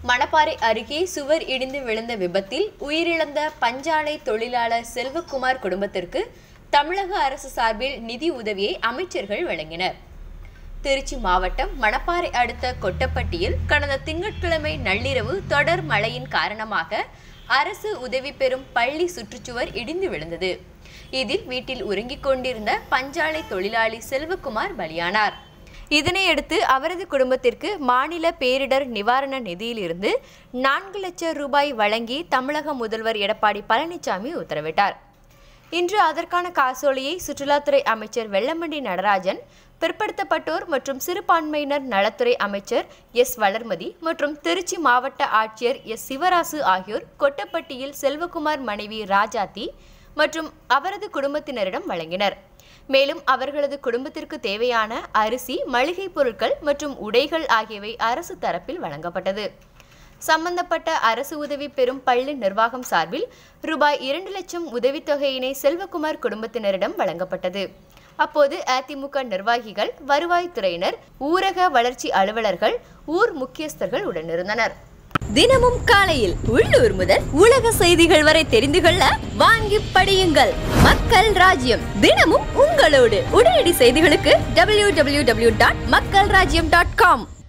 மணப்பாறை அருகே சுவர் இடிந்து விழுந்த விபத்தில் உயிரிழந்த பஞ்சாலை தொழிலாளர் செல்வகுமார் குடும்பத்திற்கு தமிழக அரசு சார்பில் நிதி உதவியை அமைச்சர்கள் வழங்கினர் திருச்சி மாவட்டம் மணப்பாறை அடுத்த கொட்டப்பட்டியில் கடந்த திங்கட்கிழமை நள்ளிரவு தொடர் மழையின் காரணமாக அரசு உதவி பெறும் பள்ளி சுற்றுச்சுவர் இடிந்து விழுந்தது இதில் வீட்டில் உறங்கிக் கொண்டிருந்த பஞ்சாலை தொழிலாளி செல்வகுமார் பலியானார் இதனையடுத்து அவரது குடும்பத்திற்கு மாநில பேரிடர் நிவாரண நிதியிலிருந்து நான்கு லட்சம் ரூபாய் வழங்கி தமிழக முதல்வர் எடப்பாடி பழனிசாமி உத்தரவிட்டார் இன்று அதற்கான காசோலையை சுற்றுலாத்துறை அமைச்சர் வெள்ளமண்டி நடராஜன் பிற்படுத்தப்பட்டோர் மற்றும் சிறுபான்மையினர் நலத்துறை அமைச்சர் எஸ் வளர்மதி மற்றும் திருச்சி மாவட்ட ஆட்சியர் எஸ் சிவராசு ஆகியோர் கொட்டப்பட்டியில் செல்வகுமார் மனைவி ராஜாத்தி மற்றும் அவரது குடும்பத்தினரிடம் வழங்கினர் மேலும் அவர்களது குடும்பத்திற்கு தேவையான அரிசி மளிகை பொருட்கள் மற்றும் உடைகள் ஆகியவை அரசு தரப்பில் வழங்கப்பட்டது சம்பந்தப்பட்ட அரசு உதவி பெறும் பள்ளி நிர்வாகம் சார்பில் ரூபாய் இரண்டு லட்சம் உதவித்தொகையினை செல்வகுமார் குடும்பத்தினரிடம் வழங்கப்பட்டது அப்போது அதிமுக நிர்வாகிகள் வருவாய்த்துறையினர் ஊரக வளர்ச்சி அலுவலர்கள் ஊர் முக்கியஸ்தர்கள் உடனிருந்தனர் தினமும் காலையில் உள்ளூர் முதல் உலக செய்திகள் வரை தெரிந்து கொள்ள வாங்கி படியுங்கள் மக்கள் ராஜ்யம் தினமும் உங்களோடு உடனடி செய்திகளுக்கு டபிள்யூ டபிள்யூ டபிள்யூ டாட் மக்கள் ராஜ்யம் டாட் காம்